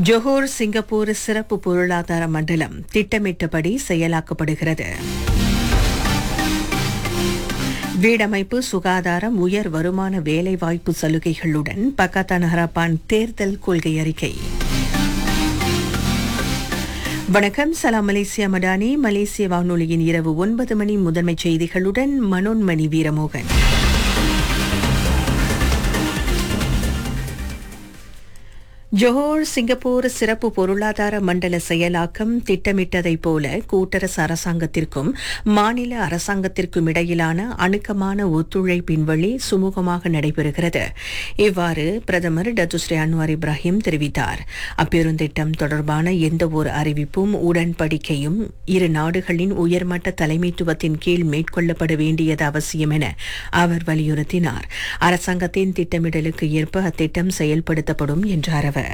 Johor Singapore சிறப்பு பொருளாதார மண்டலம் திட்டமிட்டபடி செயலாக்கப்படுகிறது வீடமைப்பு சுகாதாரம் உயர் வருமான வேலைவாய்ப்பு சலுகைகளுடன் பக்கத்தான் ஹரப்பான் தேர்தல் கொள்கை அறிக்கை வணக்கம் சலாம் மலேசியா மடானி மலேசிய வானொலியின் இரவு ஒன்பது மணி முதன்மை செய்திகளுடன் மனோன்மணி வீரமோகன் ஜோஹர் சிங்கப்பூர் சிறப்பு பொருளாதார மண்டல செயலாக்கம் திட்டமிட்டதைப் போல கூட்டரசு அரசாங்கத்திற்கும் மாநில அரசாங்கத்திற்கும் இடையிலான அணுக்கமான ஒத்துழைப்பின் வழி சுமூகமாக நடைபெறுகிறது இவ்வாறு பிரதமர் டத்துஸ்ரீ அன்வார் இப்ராஹிம் தெரிவித்தார் அப்பெருந்திட்டம் தொடர்பான எந்தவொரு அறிவிப்பும் உடன்படிக்கையும் இரு நாடுகளின் உயர்மட்ட தலைமைத்துவத்தின் கீழ் மேற்கொள்ளப்பட வேண்டியது அவசியம் என அவர் வலியுறுத்தினார் அரசாங்கத்தின் திட்டமிடலுக்கு ஏற்ப அத்திட்டம் செயல்படுத்தப்படும் என்றார் அவர்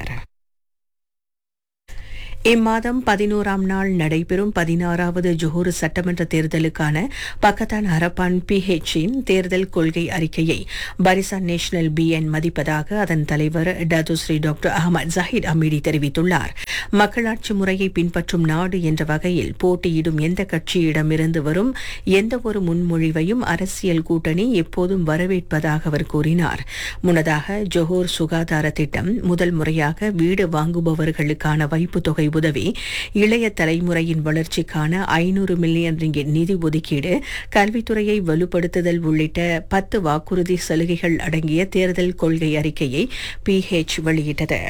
இம்மாதம் பதினோராம் நாள் நடைபெறும் பதினாறாவது ஜோஹர் சட்டமன்ற தேர்தலுக்கான பக்கத்தான் ஹரப்பான் பிஹெச்சின் தேர்தல் கொள்கை அறிக்கையை பரிசான் நேஷனல் பிஎன் மதிப்பதாக அதன் தலைவர் Datuk Seri doctor Ahmad Zahid Hamidi தெரிவித்துள்ளார் மக்களாட்சி முறையை பின்பற்றும் நாடு என்ற வகையில் போட்டியிடும் எந்த கட்சியிடமிருந்து வரும் எந்தவொரு முன்மொழிவையும் அரசியல் கூட்டணி எப்போதும் வரவேற்பதாக அவர் கூறினார் முன்னதாக ஜோஹர் சுகாதார திட்டம் முதல் முறையாக வீடு வாங்குபவர்களுக்கான வைப்பு தொகை உதவி இளைய தலைமுறையின் வளர்ச்சிக்கான ஐநூறு மில்லியன் ரிங்கிட் நிதி ஒதுக்கீடு கல்வித்துறையை வலுப்படுத்துதல் உள்ளிட்ட பத்து வாக்குறுதி சலுகைகள் அடங்கிய தேர்தல் கொள்கை அறிக்கையை பிஹெச் வெளியிட்டது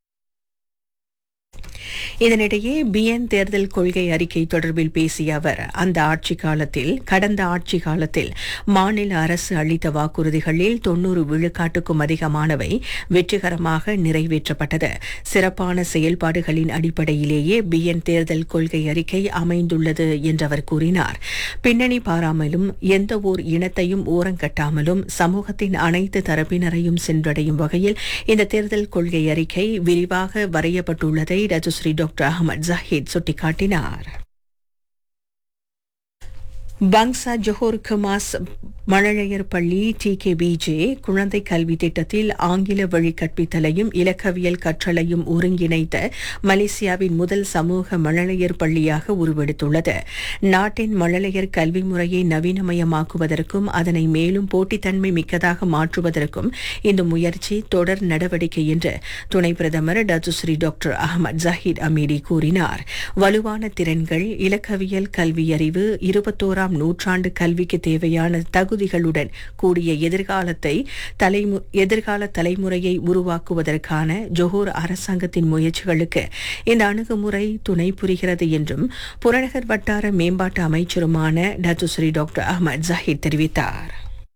இதனிடையே பிஎன் தேர்தல் கொள்கை அறிக்கை தொடர்பில் பேசிய அவர் அந்த ஆட்சி காலத்தில் கடந்த ஆட்சி காலத்தில் மாநில அரசு அளித்த வாக்குறுதிகளில் தொன்னூறு விழுக்காட்டுக்கும் அதிகமானவை வெற்றிகரமாக நிறைவேற்றப்பட்டது சிறப்பான செயல்பாடுகளின் அடிப்படையிலேயே பிஎன் தேர்தல் கொள்கை அறிக்கை அமைந்துள்ளது என்றவர் கூறினார் பின்னணி பாராமலும் எந்த ஓர் இனத்தையும் ஓரங்கட்டாமலும் சமூகத்தின் அனைத்து தரப்பினரையும் சென்றடையும் வகையில் இந்த தேர்தல் கொள்கை அறிக்கை விரிவாக வரையப்பட்டுள்ளதை ரஜஸ்ரீ டாக்டர் அகமது ஜஹீத் சுட்டிக்காட்டினார் பங்சா ஜொஹோர் கமாஸ் மழலையர் பள்ளி டி கே பிஜே குழந்தை கல்வி திட்டத்தில் ஆங்கில வழி கற்பித்தலையும் இலக்கவியல் கற்றலையும் ஒருங்கிணைத்த மலேசியாவின் முதல் சமூக மழலையர் பள்ளியாக உருவெடுத்துள்ளது நாட்டின் மழலையர் கல்வி முறையை நவீனமயமாக்குவதற்கும் அதனை மேலும் போட்டித்தன்மை மிக்கதாக மாற்றுவதற்கும் இந்த முயற்சி தொடர் நடவடிக்கை என்று துணை பிரதமர் Datuk Seri doctor Ahmad Zahid Hamidi கூறினார் வலுவான திறன்கள் இலக்கவியல் கல்வியறிவு இருபத்தோராம் நூற்றாண்டு கல்விக்கு தேவையான தகுதிகளுடன் கூடிய எதிர்காலத்தை தலைமு எதிர்கால தலைமுறையை உருவாக்குவதற்கான ஜொஹோர் அரசாங்கத்தின் முயற்சிகளுக்கு இந்த அணுகுமுறை துணை புரிகிறது என்றும் புறநகர் வட்டார மேம்பாட்டு அமைச்சருமான டத்துஸ்ரீ டாக்டர் அகமது ஜஹீத் தெரிவித்தார்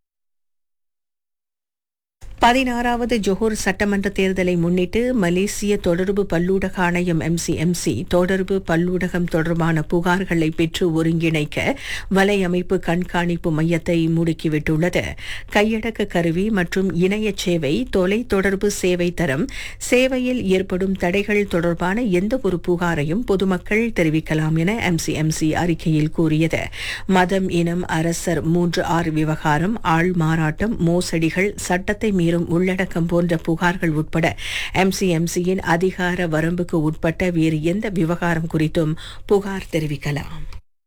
பதினாறாவது ஜொஹோர் சட்டமன்ற தேர்தலை முன்னிட்டு மலேசிய தொடர்பு பல்லூடக ஆணையம் எம்சிஎம்சி தொடர்பு பல்லூடகம் தொடர்பான புகார்களை பெற்று ஒருங்கிணைக்க வலையமைப்பு கண்காணிப்பு மையத்தை முடுக்கிவிட்டுள்ளது கையடக்க கருவி மற்றும் இணைய சேவை தொலை தொடர்பு சேவை தரம் சேவையில் ஏற்படும் தடைகள் தொடர்பான எந்த ஒரு புகாரையும் பொதுமக்கள் தெரிவிக்கலாம் என எம்சிஎம்சி அறிக்கையில் கூறியது மதம் இனம் அரசர் மூன்று ஆறு விவகாரம் ஆள் மாறாட்டம் மோசடிகள் சட்டத்தை மீறும் உள்ளடக்கம் போன்ற புகார்கள் உட்பட எம்சிஎம்சியின் அதிகார வரம்புக்கு உட்பட்ட வேறு எந்த விவகாரம் குறித்தும் புகார் தெரிவிக்கலாம்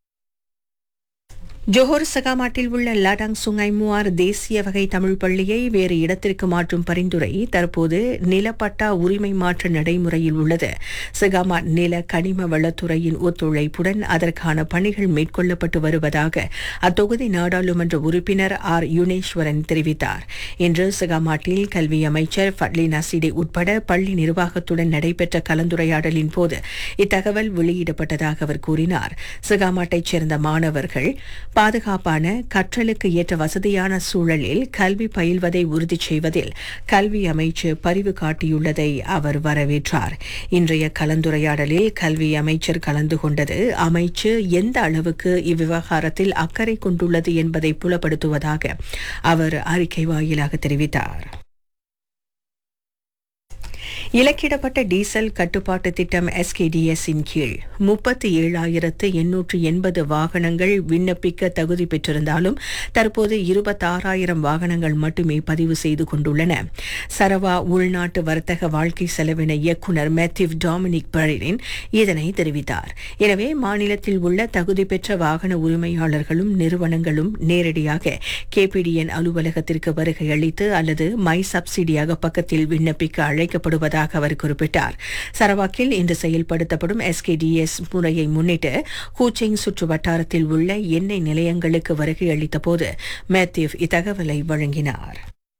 ஜோஹர் சகாமாட்டில் உள்ள லாடாங் சுங்காய் முவார் தேசிய வகை தமிழ் பள்ளியை வேறு இடத்திற்கு மாற்றும் பரிந்துரை தற்போது நிலப்பட்டா உரிமை மாற்ற நடைமுறையில் உள்ளது சகாமாட் நில கனிம வளத்துறையின் ஒத்துழைப்புடன் அதற்கான பணிகள் மேற்கொள்ளப்பட்டு வருவதாக அத்தொகுதி நாடாளுமன்ற உறுப்பினர் ஆர் யுனேஸ்வரன் தெரிவித்தார் இன்று சகாமாட்டில் கல்வி அமைச்சர் ஃபட்லி நசிடே உட்பட பள்ளி நிர்வாகத்துடன் நடைபெற்ற கலந்துரையாடலின் போது இத்தகவல் வெளியிடப்பட்டதாக அவர் கூறினார் சகாமாட்டைச் சேர்ந்த மாணவர்கள் பாதுகாப்பான கற்றலுக்கு ஏற்ற வசதியான சூழலில் கல்வி பயில்வதை உறுதி செய்வதில் கல்வி அமைச்சு பரிவு காட்டியுள்ளதை அவர் வரவேற்றார் இன்றைய கலந்துரையாடலில் கல்வி அமைச்சர் கலந்து கொண்டது அமைச்சு எந்த அளவுக்கு இவ்விவகாரத்தில் அக்கறை கொண்டுள்ளது என்பதை புலப்படுத்துவதாக அவர் அறிக்கை வாயிலாக தெரிவித்தார் இலக்கிடப்பட்ட டீசல் கட்டுப்பாட்டு திட்டம் எஸ்கேடிஎஸ் இன் கீழ் முப்பத்தி ஏழாயிரத்து எண்ணூற்று எண்பது வாகனங்கள் விண்ணப்பிக்க தகுதி பெற்றிருந்தாலும் தற்போது இருபத்தாறாயிரம் வாகனங்கள் மட்டுமே பதிவு செய்து கொண்டுள்ளன சரவா உள்நாட்டு வர்த்தக வாழ்க்கை செலவின இயக்குநர் மேத்யூவ் டாமினிக் பரிரின் இதனை தெரிவித்தார் எனவே மாநிலத்தில் உள்ள தகுதி பெற்ற வாகன உரிமையாளர்களும் நிறுவனங்களும் நேரடியாக கேபிடிஎன் அலுவலகத்திற்கு வருகை அளித்து அல்லது மை சப்சிடியாக பக்கத்தில் விண்ணப்பிக்க அழைக்கப்படுவதாக அவர் குறிப்பிட்டார் சரவாக்கில் இன்று செயல்படுத்தப்படும் எஸ்கேடிஎஸ் முறையை முன்னிட்டு கூச்சிங் சுற்று வட்டாரத்தில் உள்ள எண்ணெய் நிலையங்களுக்கு வருகை அளித்தபோது மேத்யூவ் இத்தகவலை வழங்கினார்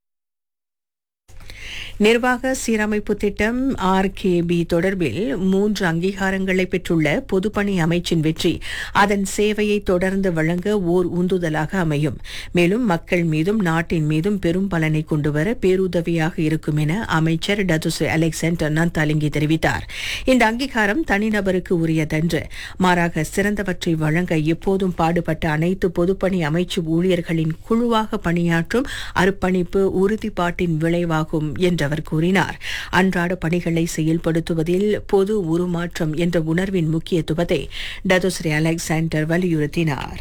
நிர்வாக சீரமைப்பு திட்டம் ஆர்கேபி தொடர்பில் மூன்று அங்கீகாரங்களை பெற்றுள்ள பொதுப்பணி அமைச்சின் வெற்றி அதன் சேவையை தொடர்ந்து வழங்க ஓர் உந்துதலாக அமையும் மேலும் மக்கள் மீதும் நாட்டின் மீதும் பெரும் பலனை கொண்டுவர பேருதவியாக இருக்கும் என அமைச்சர் டதுசு அலெக்சாண்டர் நந்தாலிங்கி தெரிவித்தார் இந்த அங்கீகாரம் தனிநபருக்கு உரியதன்று மாறாக சிறந்தவற்றை வழங்க எப்போதும் பாடுபட்ட அனைத்து பொதுப்பணி அமைச்சு ஊழியர்களின் குழுவாக பணியாற்றும் அர்ப்பணிப்பு உறுதிப்பாட்டின் விளைவாகும் என்றவர் கூறினார் அன்றாட பணிகளை செயல்படுத்துவதில் பொது உருமாற்றம் என்ற உணர்வின் முக்கியத்துவத்தை டதுஸ்ரீ அலெக்சாண்டர் வலியுறுத்தினார்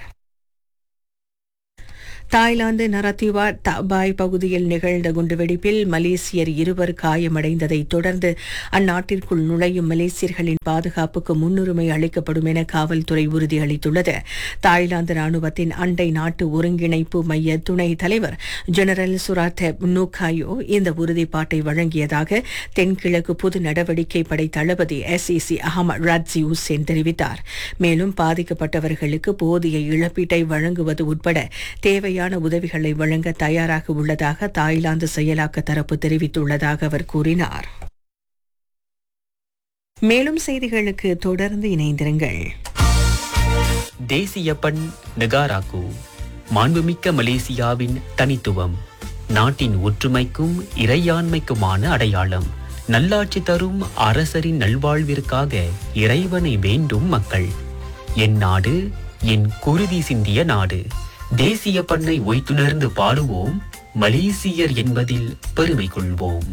தாய்லாந்து நரத்திவா தபாய் பகுதியில் நிகழ்ந்த குண்டுவெடிப்பில் மலேசியர் இருவர் காயமடைந்ததை தொடர்ந்து அந்நாட்டிற்குள் நுழையும் மலேசியர்களின் பாதுகாப்புக்கு முன்னுரிமை அளிக்கப்படும் என காவல்துறை உறுதியளித்துள்ளது தாய்லாந்து ராணுவத்தின் அண்டை நாட்டு ஒருங்கிணைப்பு மைய துணை தலைவர் ஜெனரல் சுராத்தெப் நூகாயோ இந்த உறுதிப்பாட்டை வழங்கியதாக தென்கிழக்கு பொது நடவடிக்கை படை தளபதி எஸ்இசி அகமது ராட்சி உசேன் தெரிவித்தார் மேலும் பாதிக்கப்பட்டவர்களுக்கு போதிய இழப்பீட்டை வழங்குவது உட்பட தேவையான உதவிகளை வழங்க தயாராக உள்ளதாக தாய்லாந்து செயலாக்க தரப்பு தெரிவித்துள்ளதாக அவர் கூறினார் மேலும் செய்திகளுக்கு தொடர்ந்து இணைந்திருங்கள் தேசிய பண் நெகாராக்கு மாண்புமிக்க மலேசியாவின் தனித்துவம் நாட்டின் ஒற்றுமைக்கும் இறையாண்மைக்குமான அடையாளம் நல்லாட்சி தரும் அரசரின் நல்வாழ்விற்காக இறைவனை வேண்டும் மக்கள் என் நாடு என் குருதி சிந்திய நாடு தேசிய பண்ணை ஒய்த்துணர்ந்து பாடுவோம் மலேசியர் என்பதில் பெருமை கொள்வோம்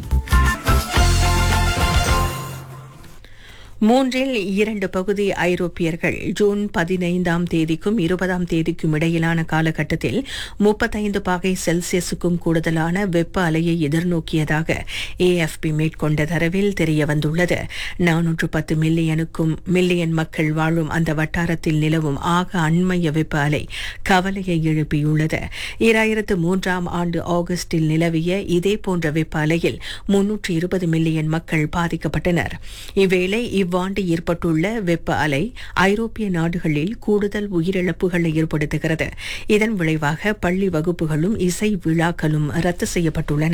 மூன்றில் இரண்டு பகுதி ஐரோப்பியர்கள் ஜூன் பதினைந்தாம் தேதிக்கும் இருபதாம் தேதிக்கும் இடையிலான காலகட்டத்தில் முப்பத்தைந்து பாகை செல்சியஸுக்கும் கூடுதலான வெப்ப அலையை எதிர்நோக்கியதாக ஏஎஃப்பி மேற்கொண்ட தரவில் தெரிய வந்துள்ளது நானூற்று பத்து மில்லியனுக்கும் மில்லியன் மக்கள் வாழும் அந்த வட்டாரத்தில் நிலவும் ஆக அண்மைய வெப்ப அலை கவலையை எழுப்பியுள்ளது ஈராயிரத்து மூன்றாம் ஆண்டு ஆகஸ்டில் நிலவிய இதே போன்ற வெப்ப அலையில் முன்னூற்று இருபது மில்லியன் மக்கள் பாதிக்கப்பட்டனர் இவ்வேளை இவ்வாண்டு ஏற்பட்டுள்ள வெப்ப அலை ஐரோப்பிய நாடுகளில் கூடுதல் உயிரிழப்புகளை ஏற்படுத்துகிறது இதன் விளைவாக பள்ளி வகுப்புகளும் இசை விழாக்களும் ரத்து செய்யப்பட்டுள்ளன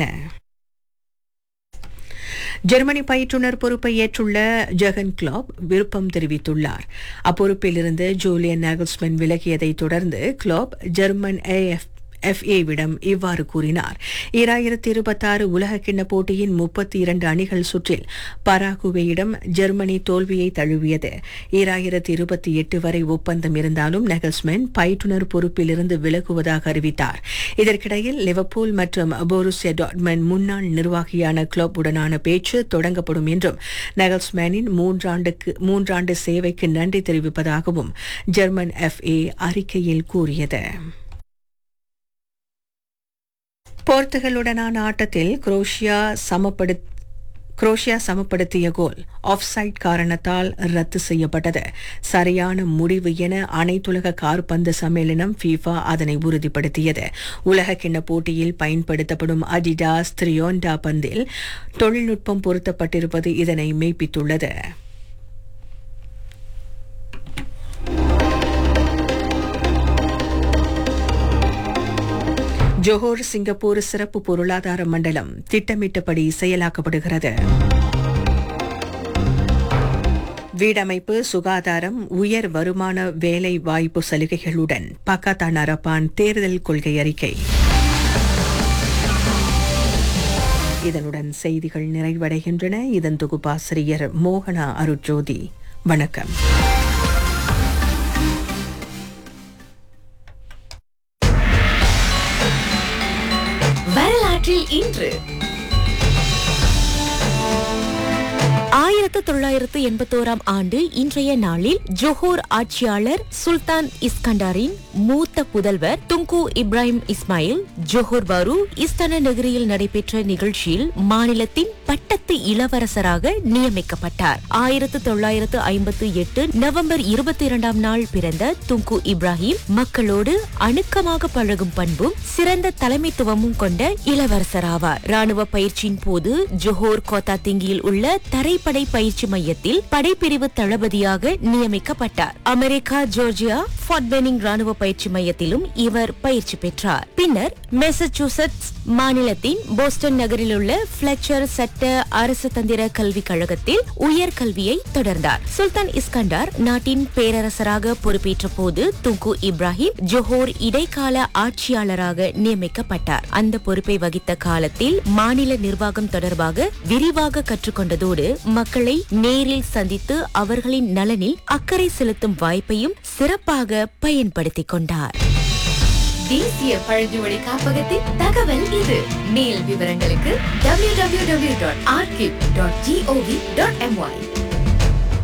ஜெர்மனி பயிற்றுனர் பொறுப்பை ஏற்றுள்ள ஜெகன் கிளாப் விருப்பம் தெரிவித்துள்ளார் அப்பொறுப்பிலிருந்து ஜூலியன் நாகல்ஸ்மன் விலகியதை தொடர்ந்து கிளாப் ஜெர்மன் ஏஎஃப் எஃப்ஏவிடம் இவ்வாறு கூறினார் ஈராயிரத்தி இருபத்தாறு உலகக்கிண்ண போட்டியின் முப்பத்தி இரண்டு அணிகள் சுற்றில் பராகுவேயிடம் ஜெர்மனி தோல்வியை தழுவியது ஈராயிரத்தி இருபத்தி எட்டு வரை ஒப்பந்தம் இருந்தாலும் நெகல்ஸ்மென் பயிற்றுனர் பொறுப்பிலிருந்து விலகுவதாக அறிவித்தார் இதற்கிடையில் லிவர்பூல் மற்றும் போருசியா டாட்மன் முன்னாள் நிர்வாகியான கிளப் உடனான பேச்சு தொடங்கப்படும் என்றும் நெகல்ஸ்மேனின் மூன்றாண்டுக்கு மூன்றாண்டு சேவைக்கு நன்றி தெரிவிப்பதாகவும் ஜெர்மன் எஃப்ஏ அறிக்கையில் கூறியது போர்த்துகலுடனான ஆட்டத்தில் குரோஷியா சமப்படுத்த குரோஷியா சமப்படுத்திய கோல் ஆஃப்சைட் காரணத்தால் ரத்து செய்யப்பட்டது சரியான முடிவு என அனைத்துலக கார்பந்து சம்மேளனம் ஃபீஃபா அதனை உறுதிப்படுத்தியது உலக கிண்ண போட்டியில் பயன்படுத்தப்படும் அடிடாஸ் த்ரியோண்டா பந்தில் தொழில்நுட்பம் பொருத்தப்பட்டிருப்பது இதனை மெய்ப்பித்துள்ளது ஜோஹோர் சிங்கப்பூர் சிறப்பு பொருளாதார மண்டலம் திட்டமிட்டபடி செயலாக்கப்படுகிறது வீடமைப்பு சுகாதாரம் உயர் வருமான வேலை வாய்ப்பு சலுகைகளுடன் பக்காத்தான் அரப்பான் தேர்தல் கொள்கை அறிக்கை இதனுடன் செய்திகள் நிறைவடைகின்றன இதன் தொகுப்பாசிரியர் மோகனா அருட்ஜோதி வணக்கம் வரலாற்றில் இன்று ஆயிரத்து தொள்ளாயிரத்து எண்பத்தோராம் ஆண்டு இன்றைய நாளில் ஜோஹோர் ஆட்சியாளர் சுல்தான் இஸ்கண்டாரின் மூத்த புதல்வர் துங்கு இப்ராஹிம் இஸ்மாயில் ஜோஹோர் பாரு இஸ்தான நகரில் நடைபெற்ற நிகழ்ச்சியில் மாநிலத்தின் பட்டத்து இளவரசராக நியமிக்கப்பட்டார் ஆயிரத்து தொள்ளாயிரத்து ஐம்பத்து எட்டு நவம்பர் இருபத்தி இரண்டாம் நாள் பிறந்த துங்கு இப்ராஹிம் மக்களோடு அணுக்கமாக பழகும் பண்பும் சிறந்த தலைமைத்துவமும் கொண்ட இளவரசராவார் ராணுவ பயிற்சியின் போது ஜோஹோர் கோத்தா திங்கியில் உள்ள தரைப்படை பயிற்சி மையத்தில் படைப்பிரிவு தளபதியாக நியமிக்கப்பட்டார் அமெரிக்கா ஜோர்ஜியா ஃபார்ட் பெனிங் ராணுவ பயிற்சி மையத்திலும் இவர் பயிற்சி பெற்றார் பின்னர் மெசச்சூசெட்ஸ் மாநிலத்தின் போஸ்டன் நகரில் உள்ள பிளெச்சர் சட்ட அரசு தந்திர கல்விக் கழகத்தில் உயர்கல்வியை தொடர்ந்தார் சுல்தான் இஸ்கண்டார் நாட்டின் பேரரசராக பொறுப்பேற்ற போது துங்கு இப்ராஹிம் ஜோஹோர் இடைக்கால ஆட்சியாளராக நியமிக்கப்பட்டார் அந்த பொறுப்பை வகித்த காலத்தில் மாநில நிர்வாகம் தொடர்பாக விரிவாக கற்றுக்கொண்டதோடு மக்களை நேரில் சந்தித்து அவர்களின் நலனில் அக்கறை செலுத்தும் வாய்ப்பையும் சிறப்பாக பயன்படுத்திக் கொண்டார் தேசிய பழங்குடி காப்பகத்தின் தகவல் இது மேல் விவரங்களுக்கு www.archive.gov.my